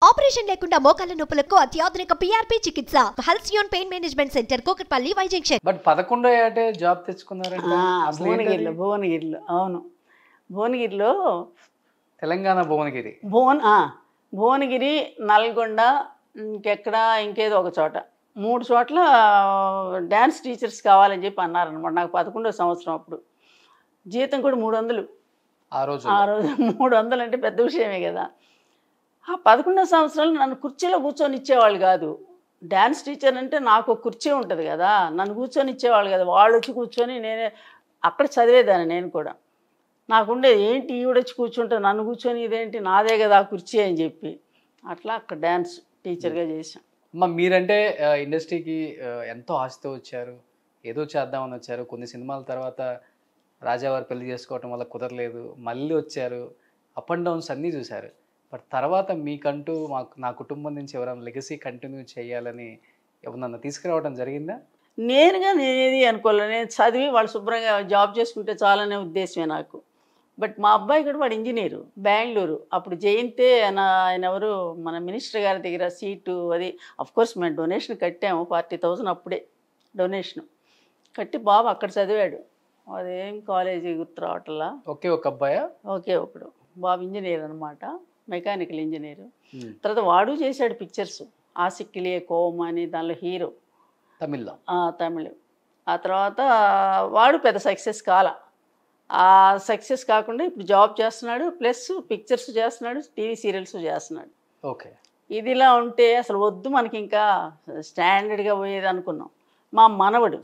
Operation లేకుండా మోకాల నొప్పులకు అత్యాధునిక పీఆర్పీ చికిత్స Halcyon pain management centre Kukatpally Y junction but పదకొండో ఏటే జాబ్ తెచ్చుకున్నారంట ఆ, అసలు ఏంటది? భువనగిరిలో భువనగిరిలో అవును భువనగిరిలో తెలంగాణ భువనగిరి భువన్ ఆ, భువనగిరి నల్గొండ ఇంకెక్కడ ఇంకేదో ఒక చోట మూడు చోట్ల డ్యాన్స్ టీచర్స్ కావాలని చెప్పి అన్నారనమాట నాకు పదకొండో సంవత్సరం అప్పుడు జీతం కూడా మూడు వందలు ఆ రోజు ఆ రోజు మూడు వందలు అంటే పెద్ద విషయమే కదా ఆ పదకొండో సంవత్సరాలు నన్ను కుర్చీలో కూర్చొని ఇచ్చేవాళ్ళు కాదు డ్యాన్స్ టీచర్ అంటే నాకు ఒక కుర్చీ ఉంటుంది కదా నన్ను కూర్చొని ఇచ్చేవాళ్ళు కదా వాళ్ళు వచ్చి కూర్చొని నేనే అక్కడ చదివేదాన్ని నేను కూడా నాకుండేది ఏంటి ఈవిడ వచ్చి కూర్చుంటే నన్ను కూర్చొని ఇదేంటి నాదే కదా ఆ కుర్చీ అని చెప్పి అట్లా అక్కడ డ్యాన్స్ టీచర్గా చేశాం అమ్మ మీరంటే ఆ, ఇండస్ట్రీకి ఆ, ఎంతో ఆశతో వచ్చారు ఏదో చేద్దామని వచ్చారు కొన్ని సినిమాల తర్వాత రాజావారు పెళ్లి చేసుకోవటం వల్ల కుదరలేదు మళ్ళీ వచ్చారు అప్ అండ్ డౌన్స్ అన్నీ చూశారు బట్ తర్వాత మీకంటూ మాకు నా కుటుంబం నుంచి ఎవరైనా లెగసీ కంటిన్యూ చేయాలని ఎవరన్నా తీసుకురావడం జరిగిందా నేనుగా నేనేది అనుకోలేదు నేను చదివి వాళ్ళు శుభ్రంగా జాబ్ చేసుకుంటే చాలనే ఉద్దేశమే నాకు బట్ మా అబ్బాయి కూడా వాడు ఇంజనీరు బెంగళూరు అప్పుడు జయంతే ఆయన ఆయన ఎవరు మన మినిస్టర్ గారి దగ్గర సీటు అది కోర్స్ మేము డొనేషన్ కట్టాము ఫార్టీ థౌజండ్ అప్పుడే డొనేషన్ కట్టి బాబు అక్కడ చదివాడు అదేం కాలేజీ గుర్తు రావట్లా ఒకే ఒక అబ్బాయా ఓకే ఒకడు బాబు ఇంజనీర్ అనమాట మెకానికల్ ఇంజనీరు తర్వాత వాడు చేశాడు పిక్చర్స్ ఆసిక్కిలియే కోమ్ అని దానిలో హీరో తమిళ్లో ఆ, తమిళ్ ఆ తర్వాత వాడు పెద్ద సక్సెస్ కాల ఆ సక్సెస్ కాకుండా ఇప్పుడు జాబ్ చేస్తున్నాడు ప్లస్ పిక్చర్స్ చేస్తున్నాడు టీవీ సీరియల్స్ చేస్తున్నాడు ఓకే ఇది ఇలా ఉంటే అసలు వద్దు మనకి ఇంకా స్టాండర్డ్గా పోయేది అనుకున్నాం మా మనవడు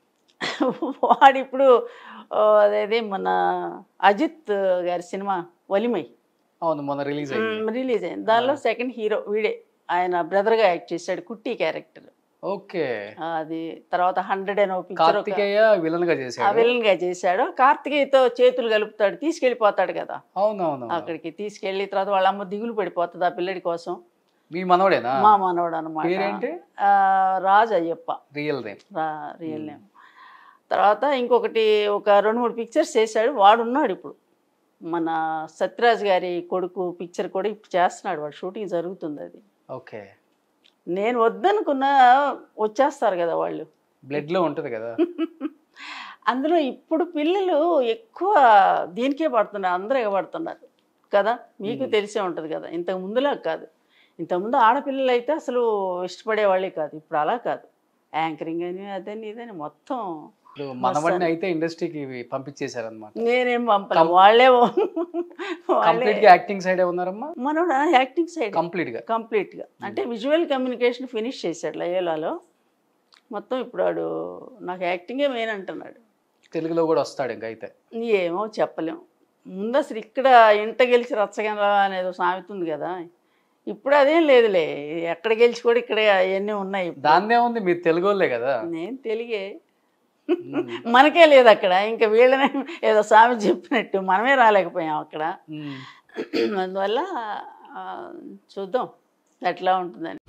వాడు ఇప్పుడు ఆ, అదేది మన అజిత్ గారి సినిమా వలిమై అవును మొన్న రిలీజ్ అయింది రిలీజ్ అయింది దానిలో సెకండ్ హీరో వీడే ఆయన బ్రదర్గా యాక్ట్ చేశాడు కుట్టి క్యారెక్టర్ ఓకే అది తర్వాత హండ్రెడ్ అని ఒక పిక్చర్ కార్తికేయ విలన్ గా ఆ చేశాడు విలన్ గా చేశాడు కార్తికేయతో చేతులు కలుపుతాడు తీసుకెళ్ళిపోతాడు కదా అవునవును అక్కడికి తీసుకెళ్ళి తర్వాత వాళ్ళ అమ్మ దిగులు పడిపోతుంది ఆ పిల్లడి కోసం మీ మనవడేనా మా మనవడు అనమాట పేరేంటి రాజు అయ్యప్ప రియల్ నేమ్ రా రియల్ నేమ్ తర్వాత ఇంకొకటి ఒక రెండు మూడు పిక్చర్స్ చేశాడు వాడు ఉన్నాడు ఇప్పుడు మన సత్యరాజ్ గారి కొడుకు పిక్చర్ కూడా ఇప్పుడు చేస్తున్నాడు వాడు షూటింగ్ జరుగుతుంది అది ఓకే నేను వద్దనుకున్నా వచ్చేస్తారు కదా వాళ్ళు బ్లడ్ లో ఉంటది కదా అందులో ఇప్పుడు పిల్లలు ఎక్కువ దీనికే పడుతున్నారు అందరూ ఎగబడుతున్నారు కదా మీకు తెలిసే ఉంటుంది కదా ఇంతకు ముందులా కాదు ఇంతకుముందు ఆడపిల్లలు అయితే అసలు ఇష్టపడే వాళ్ళే కాదు ఇప్పుడు అలా కాదు యాంకరింగ్ అని అదని ఇదని మొత్తం ఇప్పుడు మనవడిని అయితే ఇండస్ట్రీకి పంపించేశారు అనమాట నేనేం పంపలే వాళ్ళే వాళ్ళే కంప్లీట్ గా యాక్టింగ్ సైడ్ ఉన్నారమ్మా మనోడు యాక్టింగ్ సైడ్ కంప్లీట్ గా కంప్లీట్గా అంటే విజువల్ కమ్యూనికేషన్ ఫినిష్ చేశాడు లయోలాలో మొత్తం ఇప్పుడు వాడు నాకు యాక్టింగే మెయిన్ అంటున్నాడు తెలుగులో కూడా వస్తాడు ఇంకా అయితే ఏమో చెప్పలేం ముందు అసలు ఇక్కడ ఇంట గెలిచి రచ్చగనరా అనేది ఒక సామెత ఉంది కదా ఇప్పుడు అదేం లేదులే ఎక్కడ గెలిచి కూడా ఇక్కడ అవన్నీ ఉన్నాయి ఇప్పుడు. దాన్నే ఉంది మీరు తెలుగు వాళ్ళే కదా నేను తెలుగే మ్మ్. మనకే లేదు అక్కడ ఇంకా వీళ్ళనే ఏదో సామెత చెప్పినట్టు మనమే రాలేకపోయాం అక్కడ మ్మ్. అందువల్ల ఆ, చూద్దాం ఎట్లా ఉంటుందని